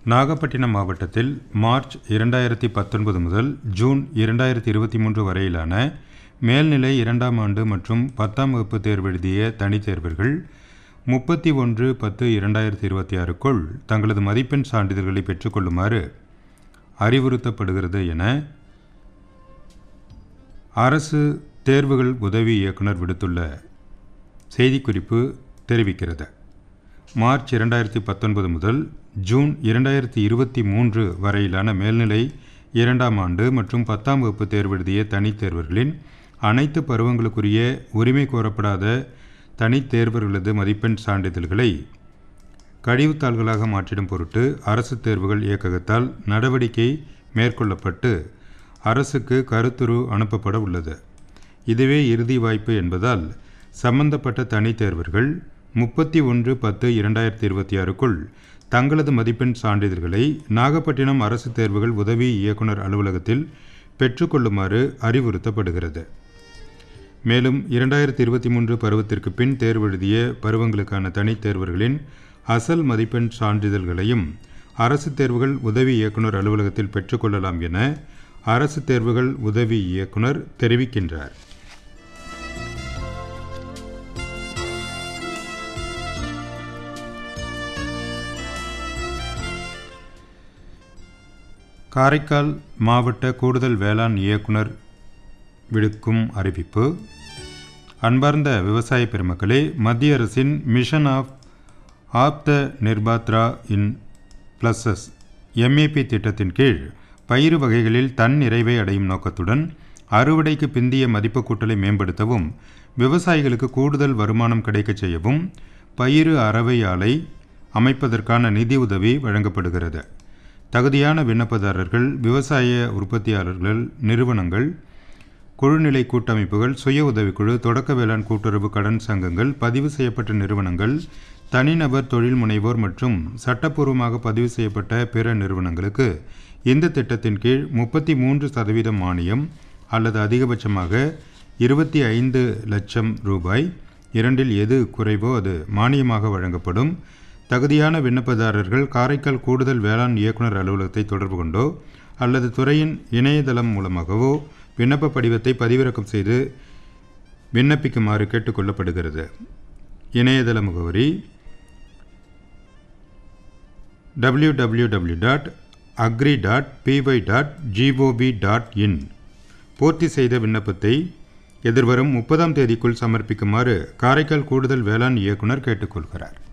நாகப்பட்டினம் மாவட்டத்தில் மார்ச் இரண்டாயிரத்தி பத்தொன்பது முதல் ஜூன் இரண்டாயிரத்தி இருபத்தி மூன்று வரையிலான மேல்நிலை இரண்டாம் ஆண்டு மற்றும் பத்தாம் வகுப்பு தேர்வு எழுதிய தனித் தேர்வர்கள் முப்பத்தி ஒன்று பத்து இரண்டாயிரத்தி இருபத்தி ஆறுக்குள் தங்களது மதிப்பெண் சான்றிதழ்களை பெற்றுக்கொள்ளுமாறு அறிவுறுத்தப்படுகிறது என அரசு தேர்வுகள் உதவி இயக்குனர் விடுத்துள்ள செய்திக்குறிப்பு தெரிவிக்கிறது மார்ச் இரண்டாயிரத்தி பத்தொன்பது முதல் ஜூன் இரண்டாயிரத்தி இருபத்தி மூன்று வரையிலான மேல்நிலை இரண்டாம் ஆண்டு மற்றும் பத்தாம் வகுப்பு தேர்வு எழுதிய தனித் தேர்வர்களின் அனைத்து பருவங்களுக்குரிய உரிமை கோரப்படாத தனித் தேர்வர்களது மதிப்பெண் சான்றிதழ்களை கழிவுத்தாள்களாக மாற்றிடும் பொருட்டு அரசு தேர்வுகள் இயக்ககத்தால் நடவடிக்கை மேற்கொள்ளப்பட்டு அரசுக்கு கருத்துரு அனுப்பப்பட உள்ளது இதுவே இறுதி வாய்ப்பு என்பதால் சம்பந்தப்பட்ட தனித் தேர்வர்கள் முப்பத்தி ஒன்று பத்து இரண்டாயிரத்தி இருபத்தி ஆறுக்குள் தங்களது மதிப்பெண் சான்றிதழ்களை நாகப்பட்டினம் அரசு தேர்வுகள் உதவி இயக்குனர் அலுவலகத்தில் பெற்றுக்கொள்ளுமாறு அறிவுறுத்தப்படுகிறது மேலும் இரண்டாயிரத்தி இருபத்தி மூன்று பருவத்திற்கு பின் தேர்வு எழுதிய பருவங்களுக்கான தனித் தேர்வர்களின் அசல் மதிப்பெண் சான்றிதழ்களையும் அரசு தேர்வுகள் உதவி இயக்குனர் அலுவலகத்தில் பெற்றுக்கொள்ளலாம் என அரசு தேர்வுகள் உதவி இயக்குனர் தெரிவிக்கின்றார் காரைக்கால் மாவட்ட கூடுதல் வேளாண் இயக்குனர் விடுக்கும் அறிவிப்பு அன்பார்ந்த விவசாய பெருமக்களே மத்திய அரசின் மிஷன் ஆஃப் ஆப் த நிர்பாத்ரா இன் பிளஸஸ் எம்ஏபி திட்டத்தின் கீழ் பயிறு வகைகளில் தன் நிறைவை அடையும் நோக்கத்துடன் அறுவடைக்கு பிந்திய மதிப்பு கூட்டலை மேம்படுத்தவும் விவசாயிகளுக்கு கூடுதல் வருமானம் கிடைக்கச் செய்யவும் பயிறு அறவை ஆலை அமைப்பதற்கான நிதி உதவி வழங்கப்படுகிறது தகுதியான விண்ணப்பதாரர்கள் விவசாய உற்பத்தியாளர்கள் நிறுவனங்கள் குழுநிலை கூட்டமைப்புகள் சுய உதவிக்குழு தொடக்க வேளாண் கூட்டுறவு கடன் சங்கங்கள் பதிவு செய்யப்பட்ட நிறுவனங்கள் தனிநபர் தொழில் முனைவோர் மற்றும் சட்டப்பூர்வமாக பதிவு செய்யப்பட்ட பிற நிறுவனங்களுக்கு இந்த திட்டத்தின் கீழ் முப்பத்தி மூன்று சதவீதம் மானியம் அல்லது அதிகபட்சமாக இருபத்தி ஐந்து லட்சம் ரூபாய் இரண்டில் எது குறைவோ அது மானியமாக வழங்கப்படும் தகுதியான விண்ணப்பதாரர்கள் காரைக்கால் கூடுதல் வேளாண் இயக்குனர் அலுவலகத்தை தொடர்பு கொண்டோ அல்லது துறையின் இணையதளம் மூலமாகவோ விண்ணப்ப படிவத்தை பதிவிறக்கம் செய்து விண்ணப்பிக்குமாறு கேட்டுக்கொள்ளப்படுகிறது இணையதள முகவரி W W W dot agri dot PY dot GOV dot in பூர்த்தி செய்த விண்ணப்பத்தை எதிர்வரும் முப்பதாம் தேதிக்குள் சமர்ப்பிக்குமாறு காரைக்கால் கூடுதல் வேளாண் இயக்குனர் கேட்டுக்கொள்கிறார்